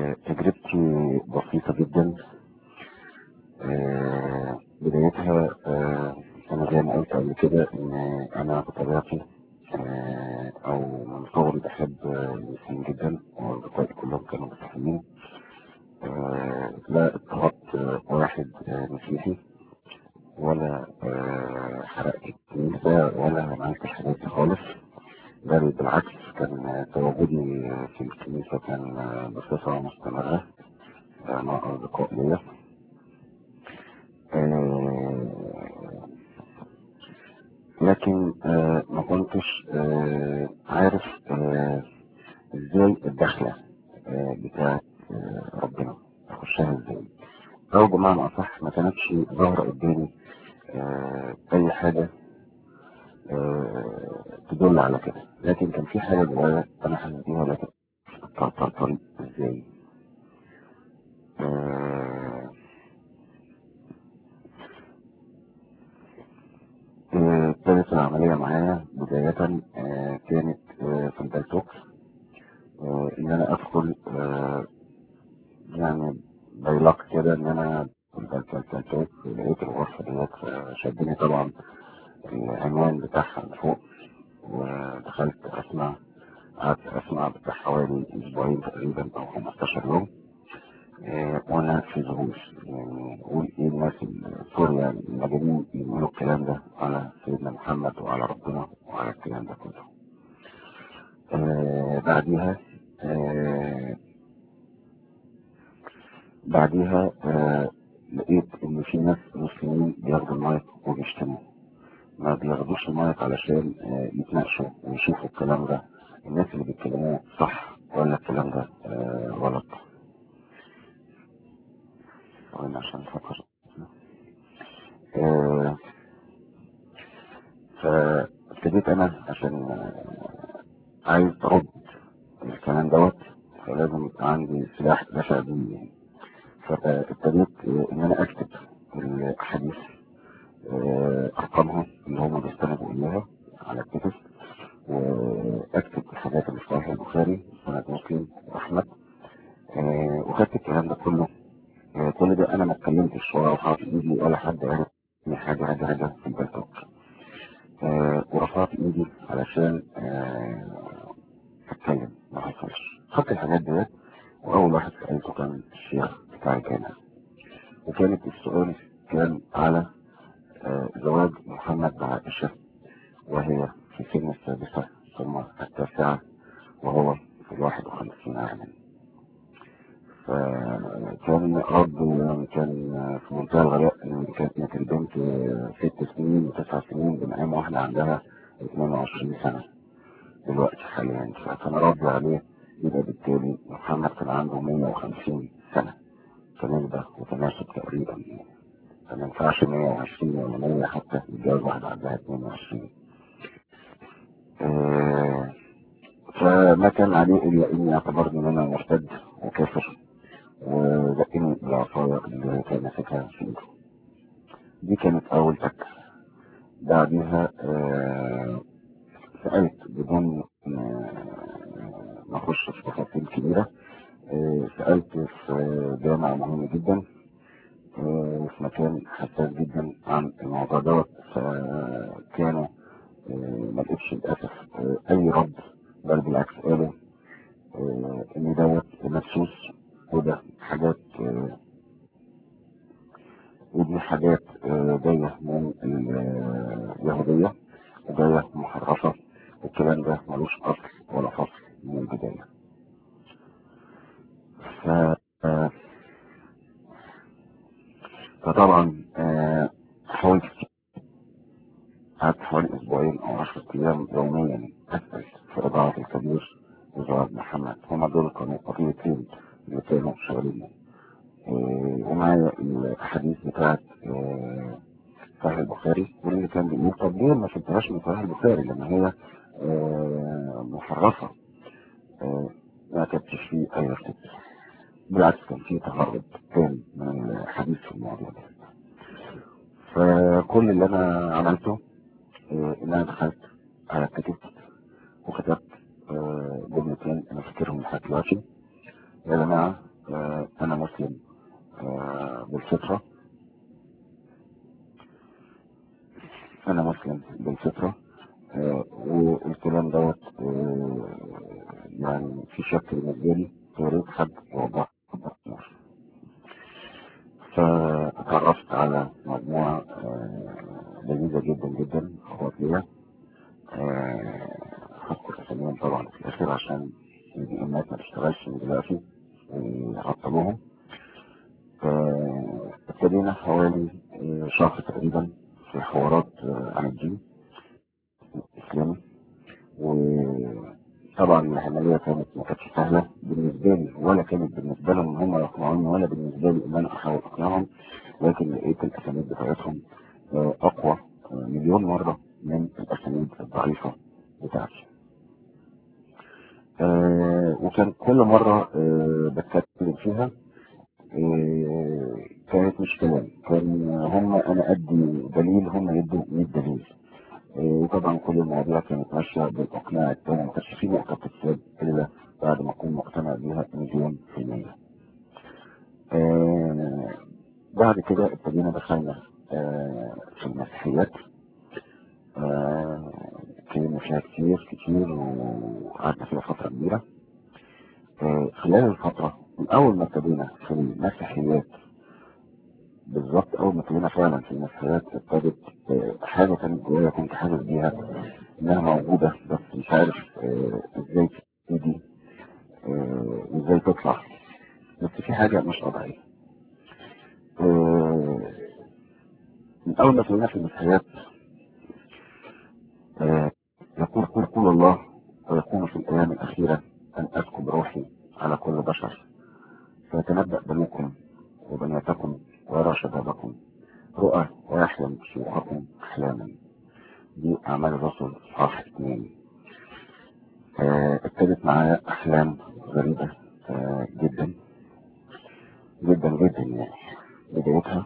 آه، تجربتي بسيطة جدا آه، بدايتها آه، أنا زي ما قلت قبل كده إن أنا بطبيعتي آه، أو من صغري بحب آه، المسلمين جدا وأصدقائي كلهم كانوا مسيحيين آه، لا اضطهدت آه، واحد آه، مسيحي ولا آه، حرقت الكنيسة ولا عملت الحاجات دي خالص بل بالعكس كان تواجدي في الكنيسة كان بصفة مستمرة مع أصدقاء ليا آه، لكن آه، ما كنتش آه، عارف آه، ازاي الدخلة آه، بتاعت آه، ربنا اخشها ازاي او بمعنى اصح ما كانتش ظاهرة قدامي آه، اي حاجة آه، تدل على كده لكن كان في حاجة جوايا انا حاسس بيها لكن طريق طريق ازاي آه، آه، ابتدت العملية معايا بداية آه، كانت آه، في البلتوك آه، ان انا ادخل آه، يعني بيلاق كده ان انا في البلتوك لقيت الغرفة ديت فشدني طبعا العنوان بتاعها من فوق ودخلت اسمع قعدت اسمع بتاع حوالي اسبوعين تقريبا او 15 يوم آه، وانا في ذهول يعني اقول ايه الناس السوريا المجانين يقولوا الكلام ده على سيدنا محمد وعلى ربنا وعلى الكلام ده كله آه بعديها آه بعديها آه لقيت ان في ناس مسلمين بياخدوا المايك وبيشتموا ما بياخدوش المايك علشان آه يتناقشوا ويشوفوا الكلام ده الناس اللي بيتكلموا صح ولا الكلام ده آه غلط ثواني عشان افكر آه فابتديت انا عشان آه، عايز ارد الكلام دوت فلازم يبقى عندي سلاح دفع بيه يعني. فابتديت آه، ان انا اكتب الاحاديث آه، ارقامها اللي هم بيستندوا اليها على الكتب واكتب الحاجات اللي في صحيح البخاري سنة مسلم واحمد آه، وخدت الكلام ده كله آه، كل ده انا ما اتكلمتش ولا رفعت ايدي ولا حد عرف إن حاجه حاجه حاجه في البلتوك آه، ورفعت ايدي علشان آه، اتكلم ما حصلش خدت الحاجات ديت واول واحد سالته كان الشيخ بتاع الجامعه وكانت السؤال كان على آه، زواج محمد بعائشه وهي في سن السادسه ثم التاسعه وهو في الواحد وخمسين عاما فكان رد يعني كان في منتهى الغلاء ان كانت كانت البنت ست سنين وتسع سنين بمقام واحدة عندها 22 سنة دلوقتي حاليا فكان رد عليه يبقى بالتالي محمد كان عنده 150 سنة فنسبة وتناسب تقريبا يعني فما ينفعش 120 ولا 100 حتى يتجوز واحدة عندها 22 آه، فما كان عليه الا اني اعتبرني ان انا مرتد وكافر وزقني بالعصاية اللي كان ماسكها في ايده دي كانت أول تكة بعدها آه، سألت بدون آه، ما أخش في تفاصيل كبيرة آه، سألت في جامعة مهم جدا آه، في مكان حساس جدا عن الموضوع دوت فكانوا آه، ما لقيتش للأسف آه، أي رد بل بالعكس قالوا آه، إن دوت مدسوس وده حاجات آه، ودي حاجات آه، جاية من اليهودية وجاية محرفة والكلام ده ملوش أصل ولا فصل من البداية ف... آه، فطبعا آه، حاولت قعدت حوالي أسبوعين أو عشرة أيام يوميا أسأل في إضاعة الكبير وزواج محمد هما دول كانوا قضيتين اللي كانوا شغالين آه، ومعايا الأحاديث بتاعت آه، صحيح البخاري واللي كان بيقول طب ليه ما شفتهاش من صحيح البخاري لما هي آه، محرفة آه، ما كانتش فيه أي ارتباط بالعكس كان فيه تهرب تام من الحديث في الموضوع ده فكل اللي أنا عملته آه، إن أنا دخلت على الكتب وكتبت آه، جملتين أنا فاكرهم لحد دلوقتي يا جماعة آه، انا مسلم آه، بالفطرة انا مسلم بالفطرة آه، والكلام دوت آه، يعني في شك بالنسبة لي يا ريت حد يوضح فتعرفت على مجموعة آه، لذيذة جدا جدا اخوات ليا آه، هذكر اساميهم طبعا في الاخر عشان البي امات ما تشتغلش من دلوقتي ويعطلوهم آه، ابتدينا حوالي آه، شهر تقريبا في حوارات آه، عن الدين الاسلامي وطبعا العملية كانت ما كانتش سهلة بالنسبة لي ولا كانت بالنسبة لهم ان هم يقنعوني ولا بالنسبة لي ان انا احاول اقنعهم لكن لقيت الاسانيد بتاعتهم آه، اقوى آه، مليون مرة من الاسانيد الضعيفة بتاعتي آه، وكان كل مرة آه، بتكلم فيها آه، كانت مش كلام كان هم انا ادي دليل هم يدوا 100 دليل آه، وطبعا كل المواضيع كانت ماشية بالاقناع التاني ما كانش في نقطة تتساب الا بعد ما اكون مقتنع بيها مليون في المية آه، بعد كده ابتدينا دخلنا آه، في المسيحيات آه، اتكلمنا فيها كتير كتير وقعدنا فيها فترة كبيرة آه، خلال الفترة من أول ما ابتدينا في المسيحيات بالظبط أول ما ابتدينا فعلا في المسيحيات ابتدت آه، حاجة كانت جوايا كنت حاسس بيها إنها موجودة بس مش عارف آه، إزاي تبتدي آه، وإزاي تطلع بس في حاجة مش طبيعية آه، من أول ما ابتدينا في المسيحيات آه، يقول قل قول الله ويكون في الأيام الأخيرة أن أسكب روحي على كل بشر فيتنبأ بنوكم وبناتكم ويرى شبابكم رؤى ويحلم شيوخكم أحلاما دي أعمال الرسل صح اثنين آه، ابتدت معايا أحلام غريبة آه، جدا جدا جدا يعني بدايتها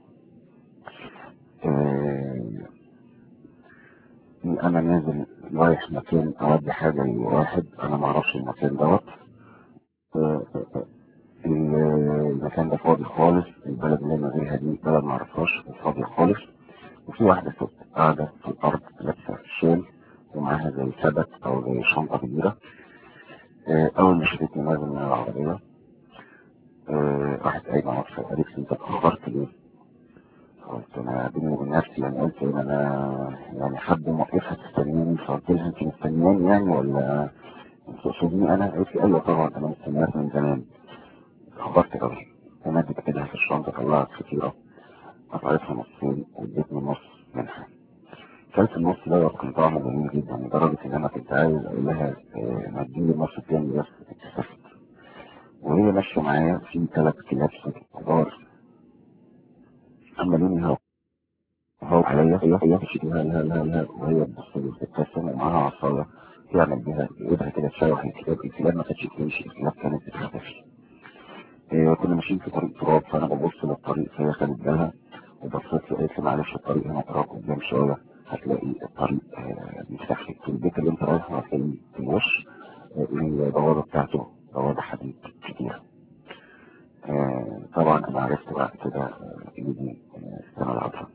آه، إن أنا نازل رايح مكان أودي حاجة لواحد أنا معرفش المكان دوت آه، آه، آه، المكان ده فاضي خالص البلد اللي انا فيها دي بلد معرفهاش فاضي خالص وفي واحدة ست قاعدة في الأرض لابسة شال ومعاها زي سبت أو زي شنطة كبيرة آه، أول ما شافتني نازل من العربية آه، راحت قايمة واقفة قالت لي أنت اتأخرت ليه؟ قلت أنا بيني وبين نفسي يعني قلت إن أنا يعني حد موقفها تستنيني فقلت لها أنت مستنياني يعني ولا أنت تقصديني أنا؟ قالت لي أيوه طبعا أنا مستنياك من زمان اتأخرت أوي ومدت كده في الشنطة طلعت فطيرة قطعتها نصين وادتني نص منها كلت النص ده كان طعمه جميل جدا لدرجة إن أنا كنت عايز أقول لها آه، ما تجيبي النص التاني بس اتكسفت وهي ماشية معايا في ثلاث كلاب كبار عمالين يهوا هو عليا هي هي تشتيها لها لها لها وهي بتبص لي بتبتسم ومعاها عصاية تعمل بيها ايدها كده تشوح الكلاب الكلاب ما كانتش بتمشي الكلاب كانت بتختفي إيه كنا ماشيين في طريق تراب فانا ببص للطريق فهي خدت بالها وبصيت لي قالت لي معلش الطريق هنا تراب قدام شويه هتلاقي الطريق آه، مفتاح لك في البيت اللي انت رايحه هتلاقي في الوش آه، البوابه بتاعته بوابه حديد كتير آه، طبعا انا عرفت بعد كده آه، ان دي آه، السنه العظمى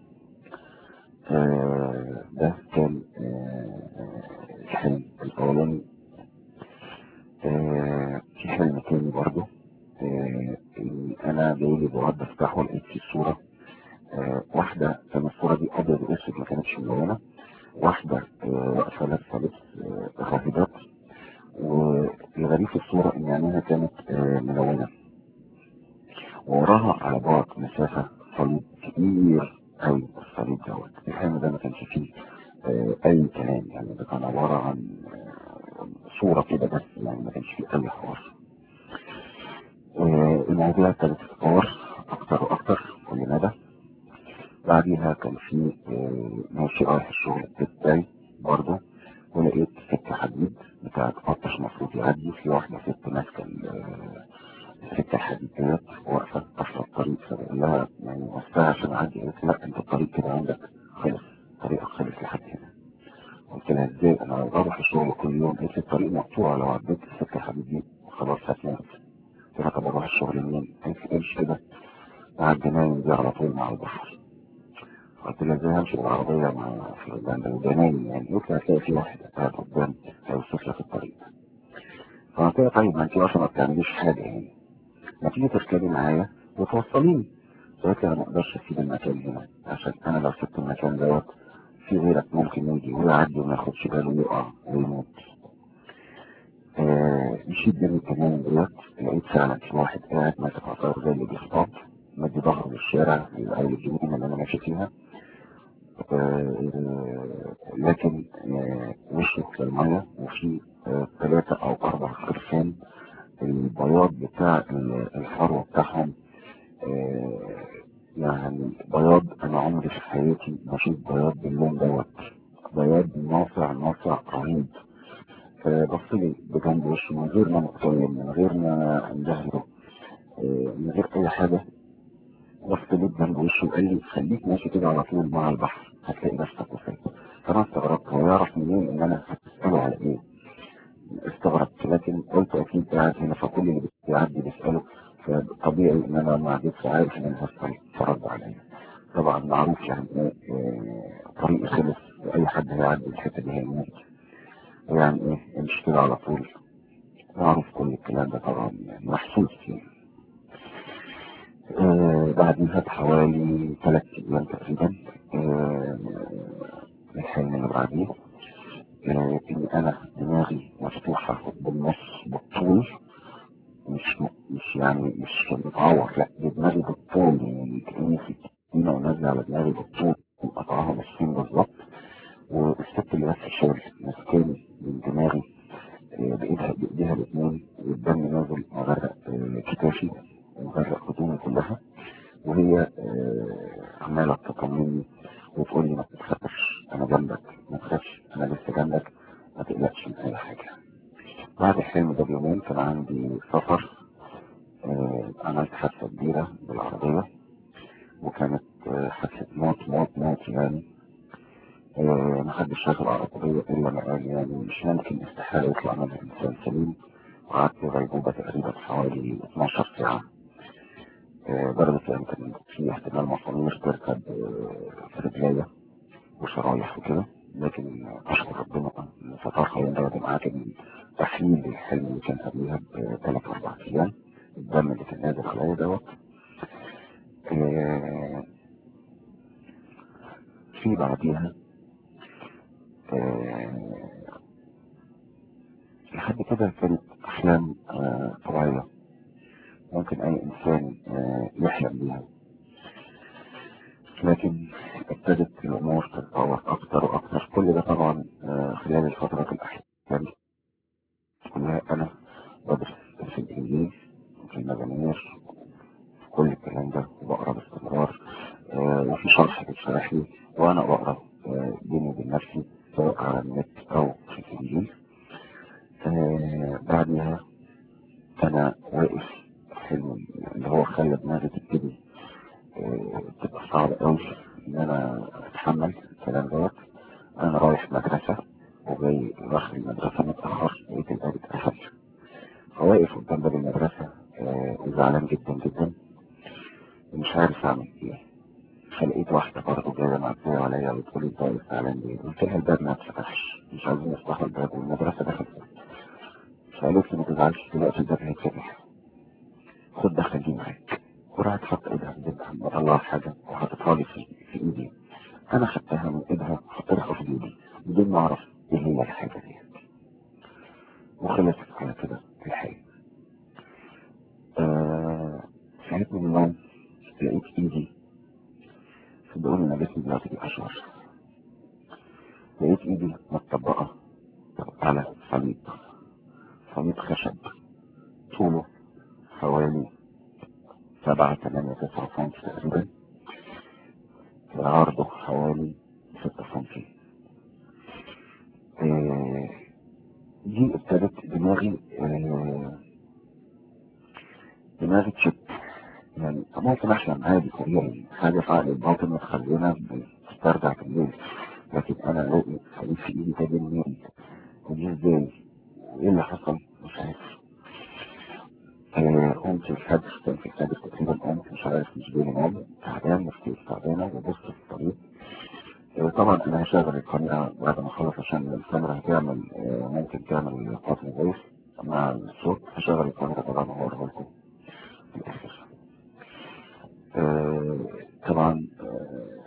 آه، ده كان آه، الحلم الاولاني آه، في حلم تاني برضه آه، إن انا جاي لي بواب بفتحه لقيت فيه صوره آه، واحده كان الصوره دي ابيض واسود ما كانتش ملونه واحده آه، واقفه لابسه لبس آه، غريبات والغريب في الصوره ان عينيها كانت آه، ملونه ووراها على بعد مسافه صليب كبير قوي الصليب دوت الحلم ده ما كانش فيه آه، اي كلام يعني ده كان عباره عن آه، صوره كده بس يعني ما كانش فيه اي حوار آه، الموضوع ابتدى يتطور اكتر واكتر كل مدى بعديها كان في آه، ماشي رايح الشغل بتاعي برضه ولقيت سكة حديد بتاعت قطش المفروض يعدي في واحدة ست ماسكة ال- آه، السكة الحديد ديت واقفة قافلة الطريق فبقول لها يعني وقفتها عشان أعدي قالت لي لا أنت الطريق كده عندك خلص طريقك خلص لحد هنا قلت لها ازاي أنا بروح الشغل كل يوم قالت لي الطريق مقطوع لو عديت السكة الحديد دي خلاص هتموت قلت قلت لها طب اروح الشغل منين؟ قالت لي امشي كده مع الجناين دي على طول مع البحر قلت لها ازاي همشي بالعربية مع في الجناين يعني قلت لها هتلاقي في واحد قاعد قدام هيوصف لك الطريق فقلت لها طيب ما انت اصلا ما بتعمليش حاجة يعني ما تيجي تركبي معايا وتوصليني قلت لها ما اقدرش اسيب المكان هنا عشان انا لو سبت المكان دوت في غيرك ممكن يجي ويعدي وما ياخدش باله ويقع ويموت آه، مشيت بين الكمان ديت لقيت فعلا في واحد قاعد ماسك عصاية زي اللي بيصطاد مدي ظهره للشارع أو للجنينة اللي أنا ماشي فيها آه، لكن آه، وشه في المية وفي ثلاثة أو أربع خرفان البياض بتاع ال- الفرو بتاعهم آه، يعني بياض أنا عمري في حياتي ما شفت بياض باللون دوت بياض ناصع ناصع رهيب بص لي بجنب وشه من غير ما نتكلم من غير ما ندهله آه، من غير أي حاجة بص لي بجنب وشه وقال لي خليك ماشي كده على طول مع البحر هتلاقي نفسك وصلت فأنا استغربت هو يعرف منين إن أنا هسأله على إيه استغربت لكن قلت اكيد قاعد هنا فكل اللي بيعدي بيساله فطبيعي ان انا ما عدتش عارف ان انا هسال فرد عليا طبعا معروف يعني ايه آه، طريقي خلص واي حد هيعدي الحته دي هيموت يعني ايه امشي كده على طول معروف كل الكلام ده طبعا يعني محسوس يعني آه بعديها بحوالي ثلاث ايام تقريبا آه الحلم اللي بعديه آه ان انا دماغي مفتوحه بالنص بالطول مش مش يعني مش متعور لا دي دماغي بالطول يعني كأني في السكينة ونازلة على دماغي بالطول مقطعها نصين بالظبط والست اللي ماسكة الشغل ماسكاني من دماغي آه، بإيدها بإيديها الاتنين والدم نازل مغرق آه، كتافي ومغرق هدومي كلها وهي آه، عمالة تطمني وتقول لي ما تخافش أنا جنبك ما تخافش أنا لسه جنبك ما تقلقش من أي حاجة بعد الحلم ده بيومين كان عندي سفر آه، عملت حادثة كبيرة بالعربية وكانت آه، حادثة موت موت موت يعني آه، محدش شاف العربية إلا ما قال يعني مش ممكن استحالة يطلع منها إنسان سليم وقعدت في غيبوبة تقريبا حوالي 12 ساعة آه، درجة يعني كان في احتمال مسامير تركب آه، في رجليا وشرايح وكده لكن أشكر ربنا إن فترة خيال دوت معاك من تحليل الحلم اللي كان قبلها بثلاث أربع أيام الدم اللي كان نازل عليا دوت آه، في بعديها آه، لحد كده كانت أحلام آه، طبيعية ممكن أي إنسان آه، يحلم بيها لكن ابتدت الأمور تتطور أكتر وأكتر كل ده طبعا آه، خلال الفترة الأحلام كلها أنا بدرس في الإنجيل في المزامير في كل الكلام ده وبقرا باستمرار آه، وفي شرح بيتشرح لي وأنا بقرا آه، بيني وبين نفسي سواء على النت أو في الإنجيل آه، بعدها أنا واقف حلم اللي هو خلى دماغي تبتدي آه، تبقى صعب قوي إن أنا أتحمل الكلام دوت أنا رايح مدرسة وجاي داخل المدرسة متأخر لقيت الباب اتقفل فواقف قدام باب المدرسة آه، زعلان جدا جدا ومش عارف أعمل إيه فلقيت واحدة برضه جاية معدية عليا وتقول لي أنت واقف زعلان ليه؟ قلت لها الباب ما اتفتحش مش عايزين يفتحوا الباب والمدرسة دخلت فقالت لي ما تزعلش دلوقتي الباب هيتفتح خد دخل دي معاك وراحت حط ايدها في جيبها مطلعة حاجة وحطتها لي في, في ايدي انا خدتها من ايدها وحطيتها في جيبي بدون ما اعرف ايه هي الحاجة دي وخلصت على كده الحلم آه صحيت من النوم لقيت ايدي صدقوني انا جسمي دلوقتي بيقشعر لقيت ايدي متطبقة على صليب صليب خشب طوله حوالي سبعة تمانية تسعة سنتي تقريبا عرضه حوالي ستة سنتي آه، دي ابتدت دماغي آه، دماغي تشت يعني ممكن احلم عادي طبيعي حاجة في عقل الباطن متخلينا تسترجع في الليل لكن انا الاقي خليل في ايدي ده منين ودي ازاي وايه اللي حصل مش عارف آه، قمت الفجر كان في الفجر تقريبا قمت مش عارف مش جاي نوم تعبان نفسي تعبانة وبص في الطريق آه، طبعا انا هشغل القناة بعد ما اخلص عشان الكاميرا هتعمل آه، ممكن تعمل قطع فويس مع الصوت هشغل الكاميرا طبعا وهوريها لكم في الاخر آه، طبعا آه،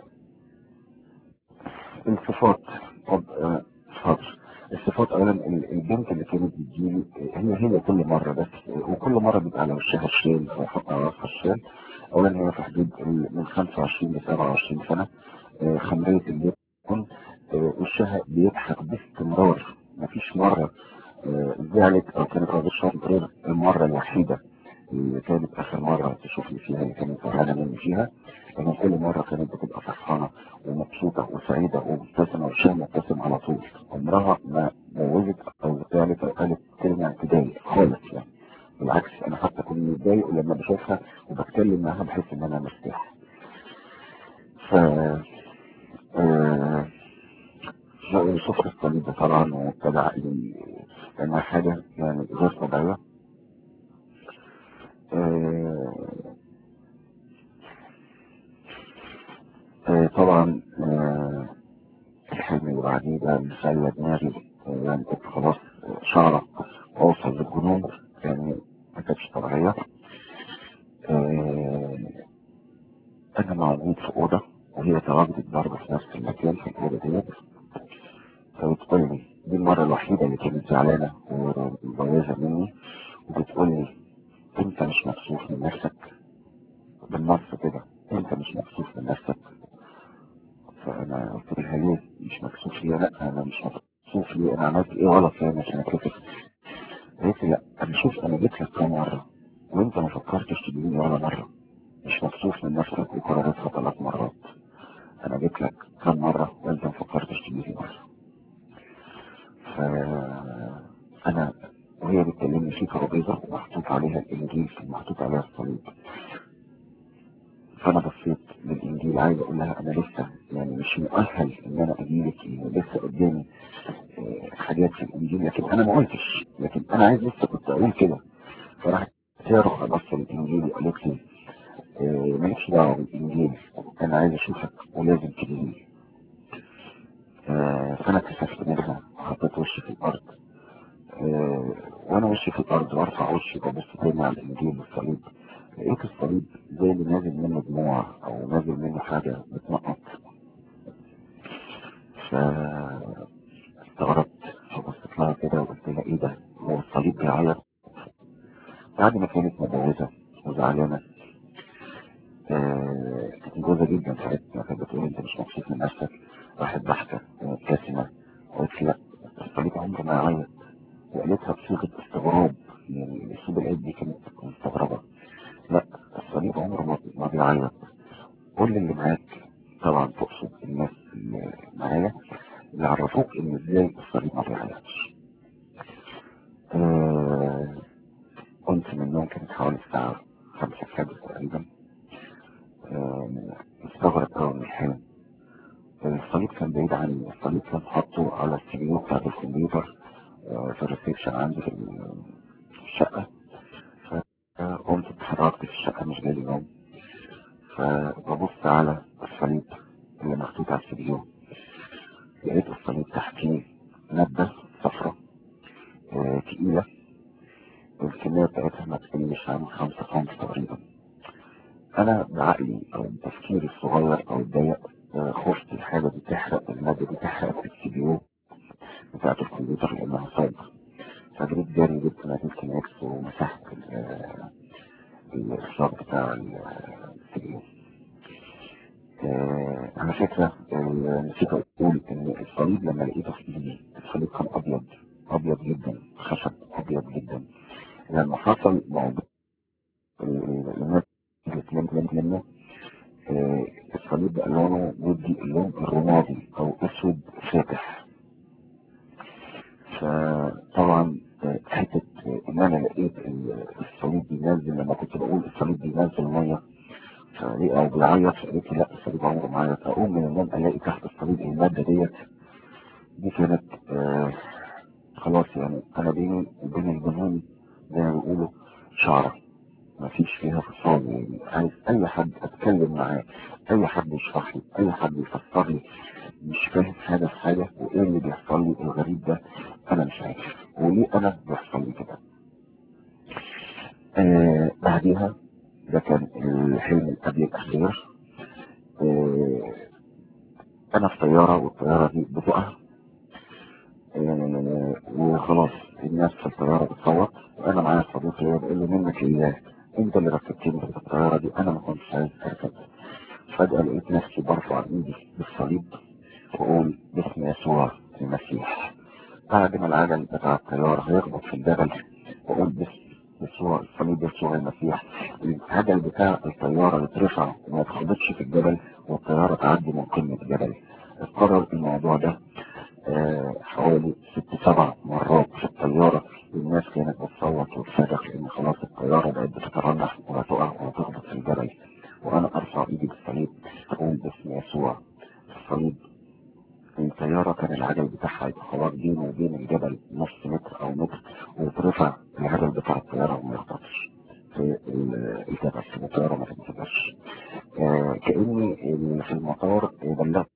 الصفات طب آه، حاضر الصفات اولا ال- البنت اللي كانت بتجيلي آه، هي هي كل مره بس آه، وكل مره بيبقى على وشها الشيل او حط على راسها الشيل اولا هي في حدود ال- من 25 ل 27 سنه آه، خمريه اللون آه، وشها بيضحك باستمرار مفيش مره آه، زعلت او كانت غير غير المره الوحيده اللي كانت اخر مره تشوفني فيها اللي كانت زعلانه مني فيها لان كل مره كانت بتبقى فرحانه ومبسوطه وسعيده ومبتسمه وشها مبتسم على طول عمرها ما موزت او زعلت او قالت كلمه تضايق خالص يعني بالعكس انا حتى كنت متضايق ولما بشوفها وبتكلم معاها بحس ان انا مرتاح ف آه، شفت الصليب ده طبعا وابتدع لي لانها حاجه يعني غير طبيعيه آه، آه، طبعا آه، الحلم اللي بعديه ده مخلى دماغي آه، يعني كنت خلاص آه، شعرة اوصل للجنون يعني ما كانتش طبيعية آه، انا موجود في اوضة وهي تواجدت برضه في نفس المكان في الاوضة ديت فبتقول لي دي المرة الوحيدة اللي كانت زعلانة ومتجوزة مني وبتقول لي انت مش مكسوف من نفسك بالنص كده انت مش مكسوف من نفسك فانا قلت لها ليه مش مكسوف ليه لا انا مش مكسوف ليه انا عملت ايه غلط يعني عشان اتكسف قالت لي لا انا شوف انا جيت لك كام مره وانت ما فكرتش تجيبني ولا مره مش مكسوف من نفسك وقررتها ثلاث مرات انا جيت لك كام مره وانت ما فكرتش تجيبني مره ف انا وهي بتكلمني في ترابيزه ومحطوط عليها الانجيل ومحطوط عليها الصليب فانا بصيت للانجيل عايز اقول لها انا لسه يعني مش مؤهل ان انا اجيلك لسه قدامي آه، حاجات في الانجيل لكن انا ما قلتش لكن انا عايز لسه كنت اقول كده فراحت تروح ابص للانجيل وقالت لي آه، مالكش دعوه بالانجيل انا عايز اشوفك ولازم تجيلي آه، فانا كسفت منها وحطيت وشي في الارض آه، وانا وشي في الارض وارفع وشي ببص تاني على الانجيل والصليب لقيت الصليب زي اللي نازل منه دموع او نازل منه حاجه بتنقط فاستغربت فبصيت لها كده وقلت لها ايه ده هو الصليب بيعيط بعد ما كانت متجوزه وزعلانه آه، كانت متجوزه جدا ساعتها كانت بتقول انت مش مبسوط من نفسك راحت ضحكه ومبتسمه قلت لا الصليب عمره ما يعيط وقالتها بصيغه استغراب يعني الاسلوب العيب دي كانت مستغربه لا الصليب عمره ما ما بيعيط كل اللي معاك طبعا تقصد الناس اللي معايا يعرفوك ان ازاي الصليب ما بيعيطش آه كنت من النوم كانت حوالي الساعة خمسة الفجر تقريبا آه مستغرب قوي من الحلم الصليب كان بعيد عني الصليب كان حاطه على السرير بتاعت الكمبيوتر آه في الريسبشن عندي في الشقة فقمت اتحركت في الشقة مش جالي نوم فببص على الصليب اللي محطوط على السرير لقيت الصليب تحتيه مادة صفرة آه، تقيلة الكمية بتاعتها ما تقلش عن خمسة سم تقريبا أنا بعقلي أو بتفكيري الصغير أو الضيق آه، خفت الحاجة دي تحرق المادة دي تحرق السي بي يو بتاعت الكمبيوتر لأنها صلب فجريت جري جبت مادة ماكس ومسحت ال- الإصدار بتاع السي بي يو آه، على فكرة آه، نسيت أقول إن الصليب لما لقيته في إيدي الصليب كان أبيض أبيض جدا خشب أبيض جدا لما حصل موضوع الناس اللي منه آه، الصليب بقى لونه بيدي اللون الرمادي أو أسود فاتح فطبعا آه، حتة آه، إن أنا لقيت ال- الصليب بينزل لما كنت بقول الصليب بينزل مية فليه أو بيعيط فقلت لا الصليب عمره ما عيط أقوم من النوم ألاقي تحت الصليب المادة ديت دي كانت آه خلاص يعني انا بيني وبين الجنون زي ما بيقولوا شعرة مفيش فيها فصال يعني عايز اي حد اتكلم معاه اي حد يشرح لي اي حد يفسر لي مش فاهم حاجة في حاجة وايه اللي بيحصل لي الغريب ده انا مش عارف وليه انا بيحصل لي كده آه بعديها ده كان الحلم قبل الاخير آه انا في طيارة والطيارة دي بتقع آه وخلاص الناس في الطيارة بتصوت وانا معايا صديقي بقول له منك لله انت اللي ركبتني في الطيارة دي انا ما كنتش عايز اركب فجأة لقيت نفسي برفع ايدي بالصليب واقول باسم يسوع المسيح بعد ما العجل بتاع الطيارة هيخبط في الجبل واقول باسم يسوع الصليب يسوع المسيح العجل بتاع الطيارة يترفع وما يتخبطش في الجبل والطيارة تعدي من قمة الجبل اتكرر الموضوع ده آه حوالي ست سبع مرات في الطيارة الناس كانت بتصوت وتصرخ ان خلاص الطيارة بقت بتترنح وهتقع وهتخبط في الجبل وانا ارفع ايدي بالصليب اقول باسم يسوع الصليب الطيارة كان العجل بتاعها يبقى خلاص بينه وبين الجبل نص متر او متر ويترفع العجل بتاع الطيارة وما يخبطش في الجبل في الطيارة ما تنفجرش آه كأني في المطار بلغت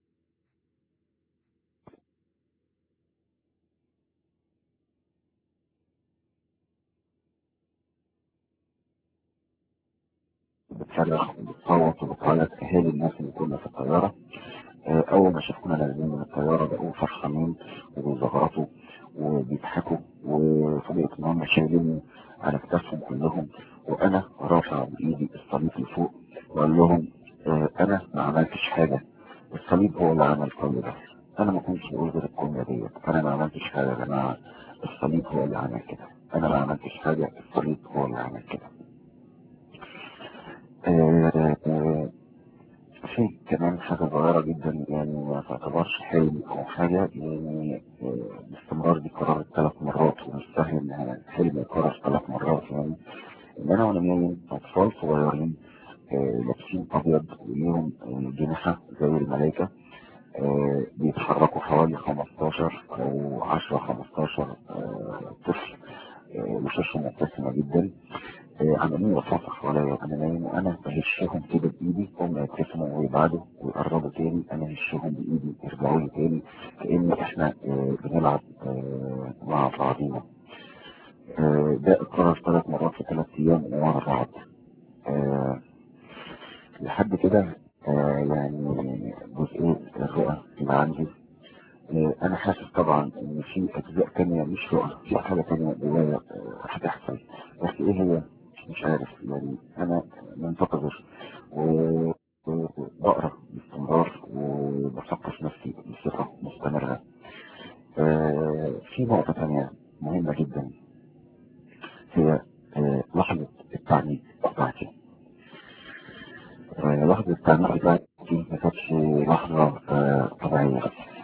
بتصرخ وبتصوت وبتعيط اهالي الناس اللي كنا في الطيارة اول ما شافونا نازلين من الطيارة بقوا فرحانين وبيزغرطوا وبيضحكوا وفوجئت ان هم شايلين على كتافهم كلهم وانا رافع بايدي الصليب لفوق وقال لهم اه انا ما عملتش حاجة الصليب هو اللي عمل كل ده انا ما كنتش بقول غير الجملة ديت انا ما عملتش حاجة يا جماعة الصليب هو اللي عمل كده انا ما عملتش حاجة الصليب هو اللي عمل كده اه اه في كمان حاجة صغيرة جدا يعني ما تعتبرش حلم أو حاجة يعني باستمرار دي قررت ثلاث مرات ومش سهل إنها حلم يتكرر ثلاث مرات يعني إن أنا وأنا نايم أطفال صغيرين لابسين أبيض وليهم جناحة زي الملائكة بيتحركوا حوالي 15 أو 10 15 طفل وشاشهم مبتسمة جدا عمالين يرفعوا حواليا انا نايم وانا بهشهم كده بايدي هم يبتسموا ويبعدوا ويقربوا تاني انا هشهم بايدي يرجعوا لي تاني كأن احنا بنلعب مع بعضينا ده اتكرر ثلاث مرات في ثلاث ايام ورا بعض لحد كده يعني جزئين الرؤى اللي عندي انا حاسس طبعا ان في اجزاء تانية مش رؤى في حاجة تانية جوايا هتحصل بس ايه هي مش عارف يعني انا منتظر وبقرا باستمرار وبثقف نفسي بثقة مستمرة آه في نقطة تانية مهمة جدا هي آه لحظة التعميد بتاعتي آه لحظة التعميد بتاعتي ما كانتش لحظة طبيعية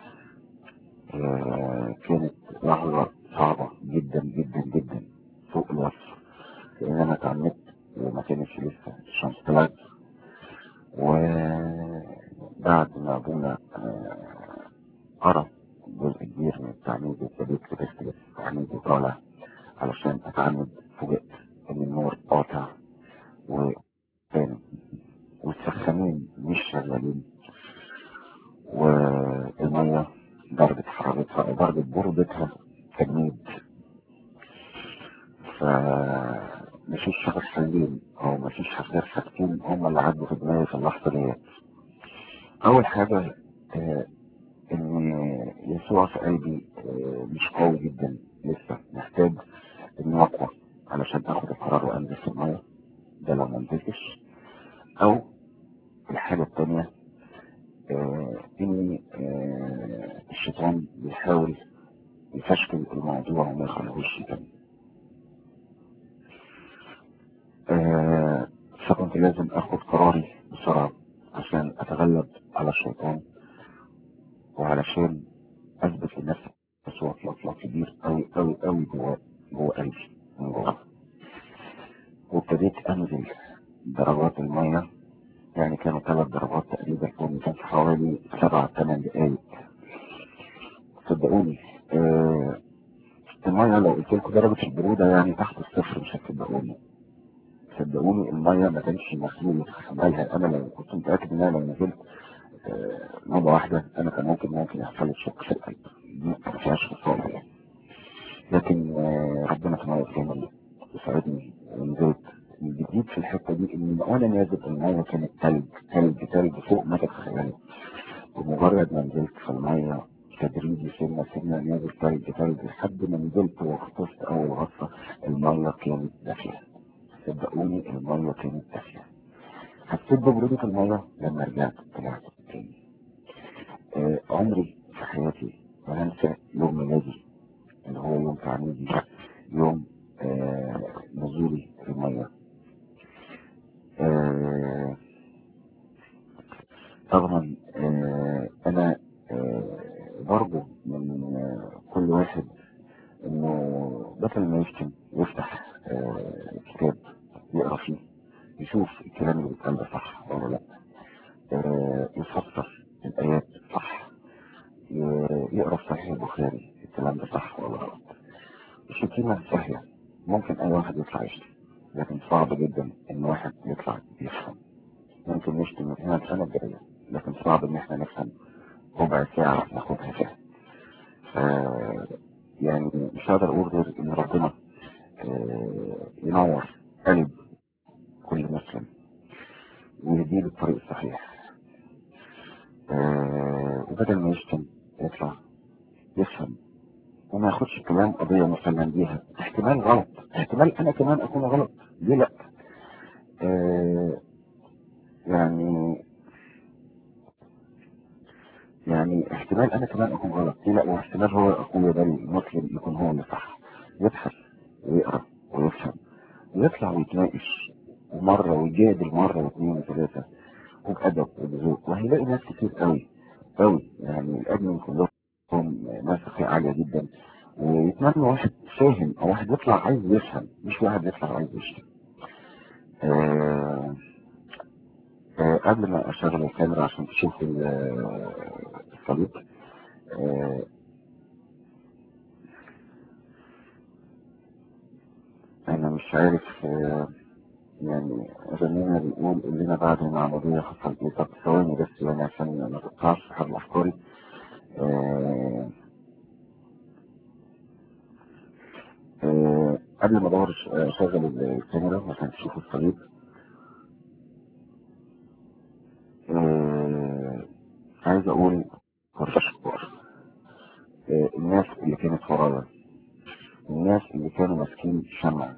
كانت لحظة صعبة جدا جدا جدا فوق الوصف لان انا اتعمدت وما كانش لسه الشمس طلعت وبعد ما ابونا قرا جزء كبير من التعميد وابتديت كتبت التعميد وطالع علشان اتعمد فوجئت ان النور قاطع وكان والسخانين مش شغالين والمية درجة حرارتها أو درجة برودتها تجميد فمفيش شخص حلين او مفيش غير حاجتين هم اللي عدوا في دماغي في اللحظة ديت اول حاجة آه ان يسوع في قلبي آه مش قوي جدا لسه محتاج انه اقوى علشان اخد القرار وانزل في المية ده لو منزلتش او الحاجة التانية آه ان الشيطان بيحاول يفشكل الموضوع وما يخليهوش يكمل آه فكنت لازم اخد قراري بسرعة عشان اتغلب على الشيطان وعلشان اثبت لنفسي صوت اطلاق كبير قوي قوي قوي جوه جوه قلبي من جوه وابتديت انزل درجات المية يعني كانوا ثلاث درجات تقريبا كان في حوالي سبع ثمان دقايق صدقوني آه المية لو قلت لكم درجة البرودة يعني تحت الصفر مش هتصدقوني صدقوني المية ما كانش مسؤول يتخيلها انا لو كنت متأكد ان انا لو نزلت آه، مرة واحدة انا كان ممكن ممكن يحصل لي شق في القلب دي ما فيهاش خسارة يعني لكن آه، ربنا سبحانه وتعالى يساعدني ونزلت الجديد في الحتة دي ان وانا نازل المية كانت تلج تلج تلج فوق ما تتخيلي بمجرد ما نزلت في المية تدريجي سنة سنة نازل تلج تلج لحد ما نزلت وغطست أول غطسة المية كانت دافية صدقوني المية كانت دافية حسيت ببرودة المية لما رجعت طلعت تاني آه عمري في حياتي ما هنسى يوم ميلادي اللي هو يوم تعميدي يوم آه نزولي في المية آه طبعا آه انا آه برضو من آه كل واحد انه بدل ما يشتم يفتح آه كتاب يقرا فيه يشوف الكلام اللي بيتقال ده صح ولا لا آه يفسر الايات صح ي- يقرا في صحيح البخاري الكلام ده صح ولا غلط الشتيمة سهلة ممكن اي واحد يطلع يشتم لكن صعب جدا ان واحد يطلع يفهم ممكن نشتم من هنا السنة الجاية لكن صعب ان احنا نفهم ربع ساعة ناخدها فيها ف يعني مش هقدر اقول غير ان ربنا آه، ينور قلب كل مسلم ويهديه للطريق الصحيح آه، وبدل ما يشتم يطلع يفهم وما ياخدش الكلام قضية مسلم بيها احتمال غلط احتمال انا كمان اكون غلط ليه لا آه، يعني يعني احتمال انا كمان اكون غلط ليه لا واحتمال هو اخويا ده المسلم يكون هو اللي صح يبحث ويقرا ويفهم ويطلع ويتناقش ومرة ويجادل مرة واثنين وثلاثة وبأدب وبذوق وهيلاقي ناس كتير قوي قوي يعني الأدمن كلهم ناس أخلاق عالية جدا ويتمنى واحد فاهم أو واحد يطلع عايز يفهم مش واحد يطلع عايز يشتم آه آه قبل ما أشغل الكاميرا عشان تشوف ال- آه، الصليب آه أنا مش عارف آه يعني زميلنا بيقول قول لنا بعد المعمودية حصل ايه طب ثواني بس يعني عشان ما تقطعش في حبل افكاري آه آه قبل ما ادور ش- آه، اشغل الكاميرا عشان تشوفوا الصليب آه عايز اقول اشكر آه الناس اللي كانت ورايا الناس اللي كانوا ماسكين شمع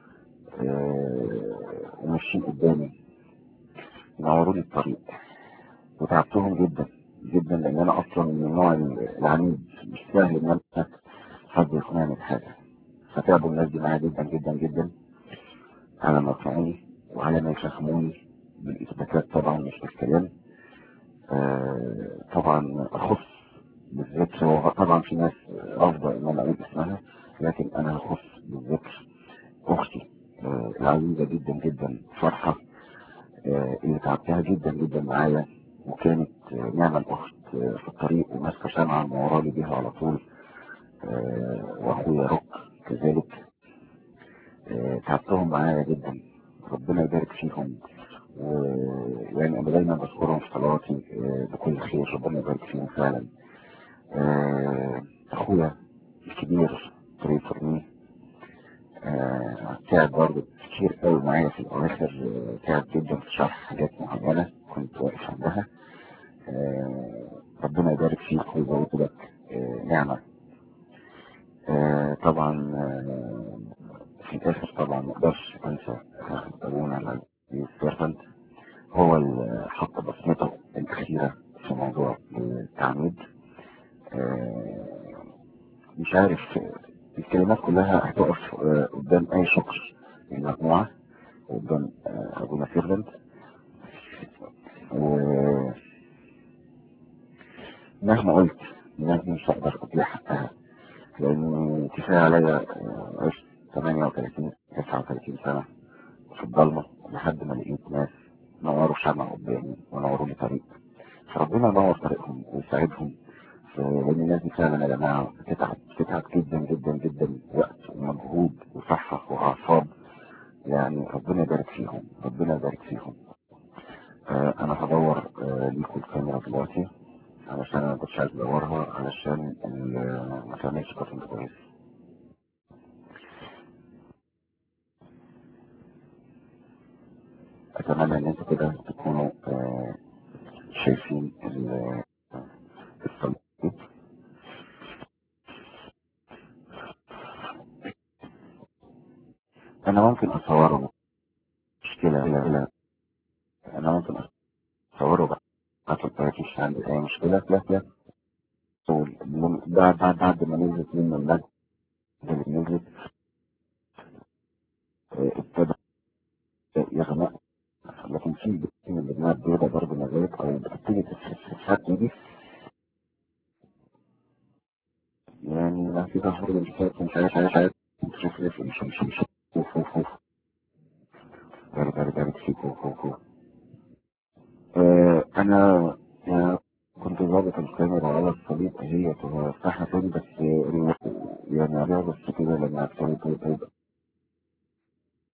آه وماشيين قدامي نوروا لي الطريق وتعبتهم جدا جدا لان انا اصلا من النوع العنيد مش سهل ان انا حد يقنعني بحاجه فتعبوا الناس دي معايا جدا جدا جدا على ما يقنعوني وعلى ما يفهموني بالاثباتات طبعا مش بالكلام آه طبعا اخص بالذكر هو طبعا في ناس افضل ان انا اقول اسمها لكن انا هخص بالذكر اختي آه العزيزه جدا جدا فرحه آه اللي تعبتها جدا جدا معايا وكانت آه نعمة الأخت آه في الطريق وماسكة شمعة مورالي بيها على طول آه وأخويا روك كذلك آه تعبتهم معايا جدا ربنا يبارك فيهم ويعني أنا دايما بذكرهم في صلواتي آه بكل خير ربنا يبارك فيهم فعلا آه أخويا الكبير طريق فرمي آه تعب برضه كتير قوي معايا في الأواخر آه تعب جدا في شرح حاجات معينة كنت واقف عندها آه ربنا يبارك فيك ويزود لك آه نعمة آه طبعا آه في الآخر طبعا ما اقدرش أنسى أبونا العزيز سيرفنت هو اللي حط بصمته الأخيرة في موضوع التعميد آه مش عارف الكلمات كلها هتقف آه قدام أي شكر للمجموعة قدام آه أبونا سيرفنت ومهما قلت الناس دي مش هقدر أديها حقها لأن كفاية عليا آه، عشت 38 39 سنة في الضلمة لحد ما لقيت ناس نوروا شمع قدامي ونوروا لي طريق فربنا ينور طريقهم ويساعدهم آه، لان الناس دي فعلا يا جماعه بتتعب بتتعب جدا جدا جدا وقت ومجهود وصحه واعصاب يعني ربنا يبارك فيهم ربنا يبارك فيهم آه، انا هدور آه، ليكم الكاميرا دلوقتي علشان انا كنتش عايز ادورها علشان ال- ما تعملش كوتنج كويس اتمنى ان انتوا كده تكونوا آه، شايفين ال- الصليب انا ممكن اصوره مشكلة لا لا انا ممكن اصوره بقى ما فيش عندي اي مشكلة لا لا طول. من- بعد بعد بعد ما نزلت منه المادة اللي نزلت آه، ابتدى يغمق لكن في بكتير من البنات بيضة برضه نزلت او بتبتدي تتحط دي يعني ما في تحضر مش عارف مش عارف مش عارف مش عارف مش مش مش اوف اوف اوف بارد بارد بارد فيك اوف اوف اوف آه، انا آه، كنت ظابط الكاميرا على الصليب هي تفتحها تاني بس آه، يعني عليها بس كده لما ابتدت